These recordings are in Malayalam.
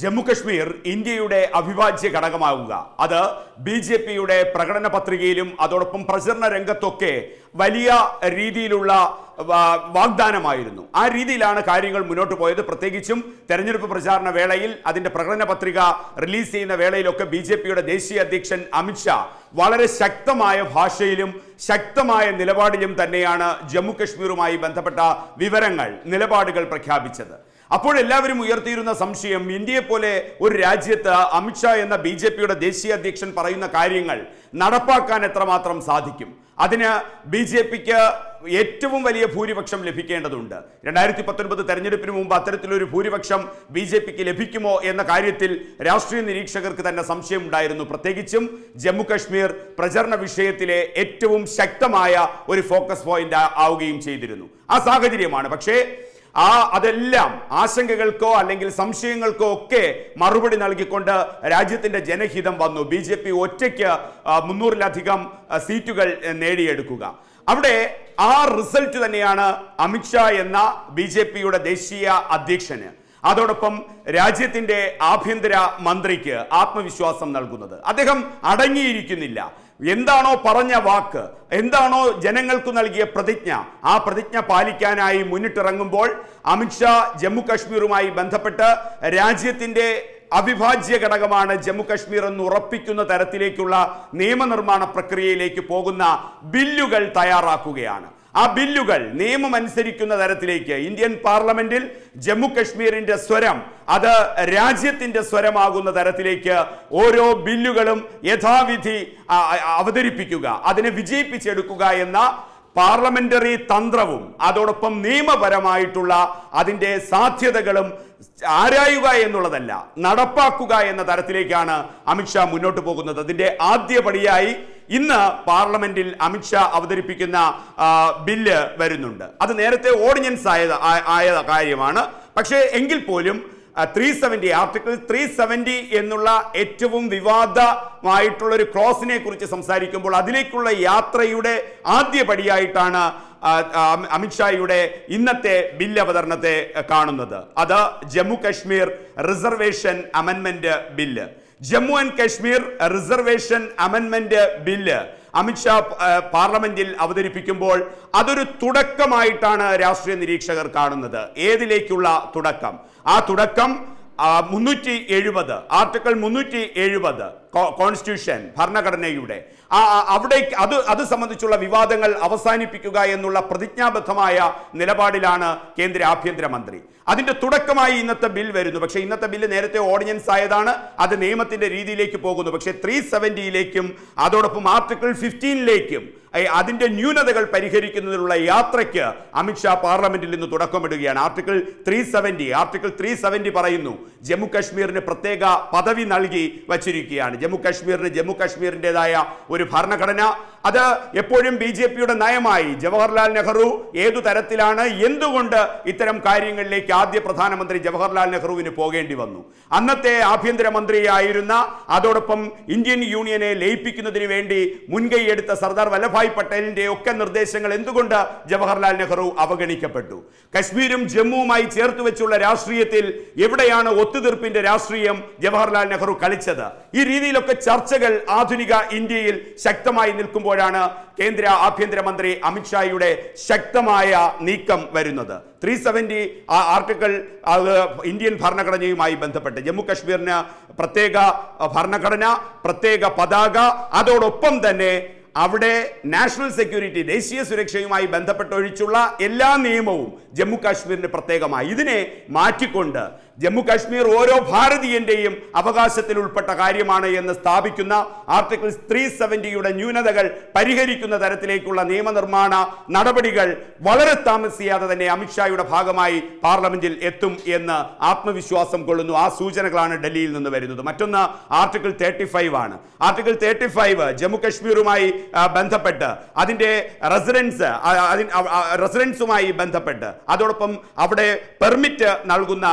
ജമ്മു കശ്മീർ ഇന്ത്യയുടെ അവിഭാജ്യ ഘടകമാകുക അത് ബി ജെ പിയുടെ പ്രകടന പത്രികയിലും അതോടൊപ്പം പ്രചരണ രംഗത്തൊക്കെ വലിയ രീതിയിലുള്ള വാ- വാഗ്ദാനമായിരുന്നു ആ രീതിയിലാണ് കാര്യങ്ങൾ മുന്നോട്ട് പോയത് പ്രത്യേകിച്ചും തെരഞ്ഞെടുപ്പ് പ്രചാരണ വേളയിൽ അതിന്റെ പ്രകടന പത്രിക റിലീസ് ചെയ്യുന്ന വേളയിലൊക്കെ ബി ജെ പിയുടെ ദേശീയ അധ്യക്ഷൻ അമിത്ഷാ വളരെ ശക്തമായ ഭാഷയിലും ശക്തമായ നിലപാടിലും തന്നെയാണ് ജമ്മു കശ്മീരുമായി ബന്ധപ്പെട്ട വിവരങ്ങൾ നിലപാടുകൾ പ്രഖ്യാപിച്ചത് അപ്പോഴെല്ലാവരും ഉയർത്തിയിരുന്ന സംശയം ഇന്ത്യയെ പോലെ ഒരു രാജ്യത്ത് അമിത്ഷാ എന്ന ബി ജെ പിയുടെ ദേശീയ അധ്യക്ഷൻ പറയുന്ന കാര്യങ്ങൾ നടപ്പാക്കാൻ എത്രമാത്രം സാധിക്കും അതിന് ബി ജെ പിക്ക് ഏറ്റവും വലിയ ഭൂരിപക്ഷം ലഭിക്കേണ്ടതുണ്ട് രണ്ടായിരത്തി പത്തൊൻപത് തെരഞ്ഞെടുപ്പിന് മുമ്പ് അത്തരത്തിലൊരു ഭൂരിപക്ഷം ബി ജെ പിക്ക് ലഭിക്കുമോ എന്ന കാര്യത്തിൽ രാഷ്ട്രീയ നിരീക്ഷകർക്ക് തന്നെ സംശയമുണ്ടായിരുന്നു പ്രത്യേകിച്ചും ജമ്മു കശ്മീർ പ്രചരണ വിഷയത്തിലെ ഏറ്റവും ശക്തമായ ഒരു ഫോക്കസ് പോയിന്റ് ആവുകയും ചെയ്തിരുന്നു ആ സാഹചര്യമാണ് പക്ഷേ ആ അതെല്ലാം ആശങ്കകൾക്കോ അല്ലെങ്കിൽ സംശയങ്ങൾക്കോ ഒക്കെ മറുപടി നൽകിക്കൊണ്ട് രാജ്യത്തിന്റെ ജനഹിതം വന്നു ബി ജെ പി ഒറ്റയ്ക്ക് ആ, മുന്നൂറിലധികം ആ, സീറ്റുകൾ ആ, നേടിയെടുക്കുക അവിടെ ആ റിസൾട്ട് തന്നെയാണ് അമിത്ഷാ എന്ന ബി ജെ പിയുടെ ദേശീയ അധ്യക്ഷന് അതോടൊപ്പം രാജ്യത്തിന്റെ ആഭ്യന്തര മന്ത്രിക്ക് ആത്മവിശ്വാസം നൽകുന്നത് അദ്ദേഹം അടങ്ങിയിരിക്കുന്നില്ല എന്താണോ പറഞ്ഞ വാക്ക് എന്താണോ ജനങ്ങൾക്ക് നൽകിയ പ്രതിജ്ഞ ആ പ്രതിജ്ഞ പാലിക്കാനായി മുന്നിട്ടിറങ്ങുമ്പോൾ അമിത്ഷാ ജമ്മു കാശ്മീരുമായി ബന്ധപ്പെട്ട് രാജ്യത്തിന്റെ അവിഭാജ്യ ഘടകമാണ് ജമ്മു കാശ്മീർ എന്ന് ഉറപ്പിക്കുന്ന തരത്തിലേക്കുള്ള നിയമനിർമ്മാണ പ്രക്രിയയിലേക്ക് പോകുന്ന ബില്ലുകൾ തയ്യാറാക്കുകയാണ് ആ ബില്ലുകൾ നിയമം അനുസരിക്കുന്ന തരത്തിലേക്ക് ഇന്ത്യൻ പാർലമെന്റിൽ ജമ്മു കശ്മീരിന്റെ സ്വരം അത് രാജ്യത്തിന്റെ സ്വരമാകുന്ന തരത്തിലേക്ക് ഓരോ ബില്ലുകളും യഥാവിധി ആ, ആ, അവതരിപ്പിക്കുക അതിനെ വിജയിപ്പിച്ചെടുക്കുക എന്ന പാർലമെന്ററി തന്ത്രവും അതോടൊപ്പം നിയമപരമായിട്ടുള്ള അതിന്റെ സാധ്യതകളും ആരായുക എന്നുള്ളതല്ല നടപ്പാക്കുക എന്ന തരത്തിലേക്കാണ് അമിത്ഷാ മുന്നോട്ട് പോകുന്നത് അതിന്റെ ആദ്യപടിയായി ഇന്ന് പാർലമെന്റിൽ അമിത്ഷാ അവതരിപ്പിക്കുന്ന ആ, ബില്ല് വരുന്നുണ്ട് അത് നേരത്തെ ഓർഡിനൻസ് ആയത് ആ- ആയ കാര്യമാണ് പക്ഷേ എങ്കിൽ പോലും three seventy article three seventy എന്നുള്ള ഏറ്റവും വിവാദമായിട്ടുള്ള ഒരു ക്ലോസിനെ കുറിച്ച് സംസാരിക്കുമ്പോൾ അതിലേക്കുള്ള യാത്രയുടെ ആദ്യപടിയായിട്ടാണ് ആ, ആ, അമിത്ഷായുടെ ഇന്നത്തെ ബില്ല് അവതരണത്തെ കാണുന്നത് അത് Jammu Kashmir reservation അമെൻമെന്റ് bill Jammu and Kashmir reservation അമെൻമെന്റ് bill Amit Shah ആ, പാർലമെന്റിൽ അവതരിപ്പിക്കുമ്പോൾ അതൊരു തുടക്കമായിട്ടാണ് രാഷ്ട്രീയ നിരീക്ഷകർ കാണുന്നത് ഏതിലേക്കുള്ള തുടക്കം ആ തുടക്കം മുന്നൂറ്റി എഴുപത് ആർട്ടിക്കിൾ മുന്നൂറ്റി എഴുപത് കോൺസ്റ്റിറ്റ്യൂഷൻ ഭരണഘടനയുടെ ആ ആ- അവിടെ അത് അത് സംബന്ധിച്ചുള്ള വിവാദങ്ങൾ അവസാനിപ്പിക്കുക എന്നുള്ള പ്രതിജ്ഞാബദ്ധമായ നിലപാടിലാണ് കേന്ദ്ര ആഭ്യന്തരമന്ത്രി അതിന്റെ തുടക്കമായി ഇന്നത്തെ ബിൽ വരുന്നു പക്ഷേ ഇന്നത്തെ ബില്ല് നേരത്തെ ഓർഡിനൻസ് ആയതാണ് അത് നിയമത്തിന്റെ രീതിയിലേക്ക് പോകുന്നു പക്ഷേ ത്രീ സെവൻറ്റിയിലേക്കും അതോടൊപ്പം ആർട്ടിക്കിൾ ഫിഫ്റ്റീനിലേക്കും അതിന്റെ ന്യൂനതകൾ പരിഹരിക്കുന്നതിനുള്ള യാത്രയ്ക്ക് അമിത്ഷാ പാർലമെന്റിൽ നിന്ന് തുടക്കമിടുകയാണ് article three seventy article three seventy പറയുന്നു ജമ്മു കാശ്മീരിന് പ്രത്യേക പദവി നൽകി വച്ചിരിക്കുകയാണ് ജമ്മു കാശ്മീരിന് ജമ്മു കാശ്മീരിൻ്റെതായ ഒരു ഭരണഘടന അത് എപ്പോഴും ബി ജെ പിയുടെ നയമായി ജവഹർലാൽ നെഹ്റു ഏതു തരത്തിലാണ് എന്തുകൊണ്ട് ഇത്തരം കാര്യങ്ങളിലേക്ക് ആദ്യ പ്രധാനമന്ത്രി ജവഹർലാൽ നെഹ്റുവിന് പോകേണ്ടി വന്നു അന്നത്തെ ആഭ്യന്തരമന്ത്രിയായിരുന്ന അതോടൊപ്പം ഇന്ത്യൻ യൂണിയനെ ലയിപ്പിക്കുന്നതിന് വേണ്ടി മുൻകൈയെടുത്ത സർദാർ വല്ലഭായ് പട്ടേലിന്റെ ഒക്കെ നിർദ്ദേശങ്ങൾ എന്തുകൊണ്ട് ജവഹർലാൽ നെഹ്റു അവഗണിക്കപ്പെട്ടു കശ്മീരും ജമ്മുവുമായി ചേർത്ത് വെച്ചുള്ള രാഷ്ട്രീയത്തിൽ എവിടെയാണ് ഒത്തുതീർപ്പിന്റെ രാഷ്ട്രീയം ജവഹർലാൽ നെഹ്റു കളിച്ചത് ഈ രീതിയിലൊക്കെ ചർച്ചകൾ ആധുനിക ഇന്ത്യയിൽ ശക്തമായി നിൽക്കുമ്പോഴാണ് കേന്ദ്ര ആഭ്യന്തരമന്ത്രി അമിത്ഷായുടെ ശക്തമായ നീക്കം വരുന്നത് ത്രീ സെവൻറ്റി ആർട്ടിക്കിൾ അത് ഇന്ത്യൻ ഭരണഘടനയുമായി ബന്ധപ്പെട്ട് ജമ്മു കാശ്മീരിന് പ്രത്യേക അഹ്, ഭരണഘടന പ്രത്യേക പതാക അതോടൊപ്പം തന്നെ അവിടെ നാഷണൽ സെക്യൂരിറ്റി ദേശീയ സുരക്ഷയുമായി ബന്ധപ്പെട്ടൊഴിച്ചുള്ള എല്ലാ നിയമവും ജമ്മു കാശ്മീരിന് പ്രത്യേകമായി ഇതിനെ മാറ്റിക്കൊണ്ട് ജമ്മു കാശ്മീർ ഓരോ ഭാരതീയന്റെയും അവകാശത്തിൽ ഉൾപ്പെട്ട കാര്യമാണ് എന്ന് സ്ഥാപിക്കുന്ന ആർട്ടിക്കിൾ ത്രീ സെവൻറ്റിയുടെ ന്യൂനതകൾ പരിഹരിക്കുന്ന തരത്തിലേക്കുള്ള നിയമനിർമ്മാണ നടപടികൾ വളരെ താമസിയാതെ തന്നെ അമിത്ഷായുടെ ഭാഗമായി പാർലമെന്റിൽ എത്തും എന്ന് ആത്മവിശ്വാസം കൊള്ളുന്നു ആ സൂചനകളാണ് ഡൽഹിയിൽ നിന്ന് വരുന്നത് മറ്റൊന്ന് ആർട്ടിക്കിൾ തേർട്ടി ഫൈവ് ആണ് ആർട്ടിക്കിൾ തേർട്ടി ഫൈവ് ജമ്മു കാശ്മീരുമായി ആ, ബന്ധപ്പെട്ട് അതിന്റെ റെസിഡൻസ് റെസിഡൻസുമായി ബന്ധപ്പെട്ട് അതോടൊപ്പം അവിടെ പെർമിറ്റ് നൽകുന്ന കാര്യം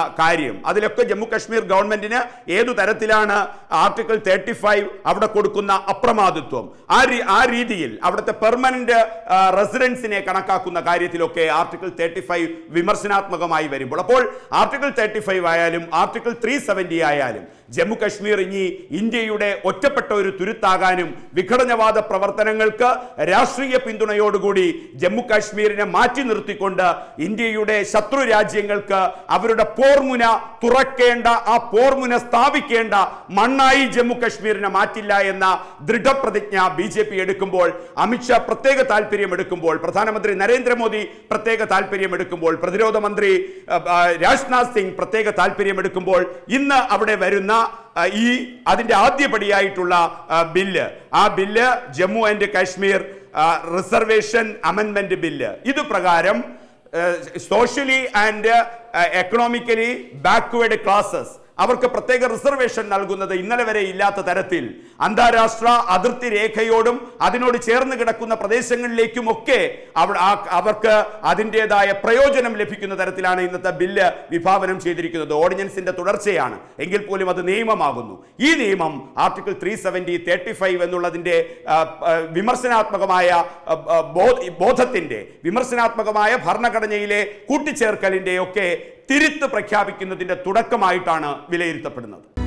കാര്യം അതിലൊക്കെ ജമ്മു കാശ്മീർ ഗവൺമെന്റിന് ഏതു തരത്തിലാണ് ആർട്ടിക്കിൾ തേർട്ടി ഫൈവ് അവിടെ കൊടുക്കുന്ന അപ്രമാദിത്വം ആ രീ- ആ രീതിയിൽ അവിടുത്തെ പെർമനന്റ് റെസിഡൻസിനെ കണക്കാക്കുന്ന കാര്യത്തിലൊക്കെ ആർട്ടിക്കിൾ തേർട്ടി ഫൈവ് വിമർശനാത്മകമായി വരുമ്പോൾ അപ്പോൾ ആർട്ടിക്കിൾ തേർട്ടി ഫൈവ് ആയാലും ആർട്ടിക്കിൾ ത്രീ സെവൻറ്റി ആയാലും ജമ്മു കശ്മീർ ഇനി ഇന്ത്യയുടെ ഒറ്റപ്പെട്ട ഒരു തുരുത്താകാനും വിഘടനവാദ പ്രവർത്തനങ്ങൾക്ക് രാഷ്ട്രീയ പിന്തുണയോടുകൂടി ജമ്മു കാശ്മീരിനെ മാറ്റി നിർത്തിക്കൊണ്ട് ഇന്ത്യയുടെ ശത്രു രാജ്യങ്ങൾക്ക് അവരുടെ പോർമുന തുറക്കേണ്ട ആ പോർമുന സ്ഥാപിക്കേണ്ട മണ്ണായി ജമ്മു കശ്മീരിനെ മാറ്റില്ല എന്ന ദൃഢപ്രതിജ്ഞ ബി ജെ പി എടുക്കുമ്പോൾ അമിത്ഷാ പ്രത്യേക താല്പര്യം എടുക്കുമ്പോൾ പ്രധാനമന്ത്രി നരേന്ദ്രമോദി പ്രത്യേക താല്പര്യം എടുക്കുമ്പോൾ പ്രതിരോധ മന്ത്രി അഹ്, ആ, രാജ്നാഥ് സിംഗ് പ്രത്യേക താല്പര്യം എടുക്കുമ്പോൾ ഇന്ന് അവിടെ വരുന്ന ആ, ഈ അതിന്റെ ആദ്യപടിയായിട്ടുള്ള ആ, ബില്ല് ആ ബില്ല് ജമ്മു ആൻഡ് കാശ്മീർ ആ, റിസർവേഷൻ അമെൻമെന്റ് ബില്ല് ഇത് പ്രകാരം socially and economically backward classes അവർക്ക് പ്രത്യേക റിസർവേഷൻ നൽകുന്നത് ഇന്നലെ വരെ ഇല്ലാത്ത തരത്തിൽ അന്താരാഷ്ട്ര അതിർത്തി രേഖയോടും അതിനോട് ചേർന്ന് കിടക്കുന്ന പ്രദേശങ്ങളിലേക്കുമൊക്കെ അവ ആ- അവർക്ക് അതിൻ്റെതായ പ്രയോജനം ലഭിക്കുന്ന തരത്തിലാണ് ഇന്നത്തെ ബില്ല് വിഭാവനം ചെയ്തിരിക്കുന്നത് ഓർഡിനൻസിന്റെ തുടർച്ചയാണ് എങ്കിൽ പോലും അത് നിയമമാകുന്നു ഈ നിയമം article three seventy thirty five എന്നുള്ളതിന്റെ ആ, ആ, വിമർശനാത്മകമായ ആ, ആ, ബോ- ബോധത്തിന്റെ വിമർശനാത്മകമായ ഭരണഘടനയിലെ കൂട്ടിച്ചേർക്കലിന്റെ ഒക്കെ തിരുത്ത് പ്രഖ്യാപിക്കുന്നതിന്റെ തുടക്കമായിട്ടാണ് വിലയിരുത്തപ്പെടുന്നത്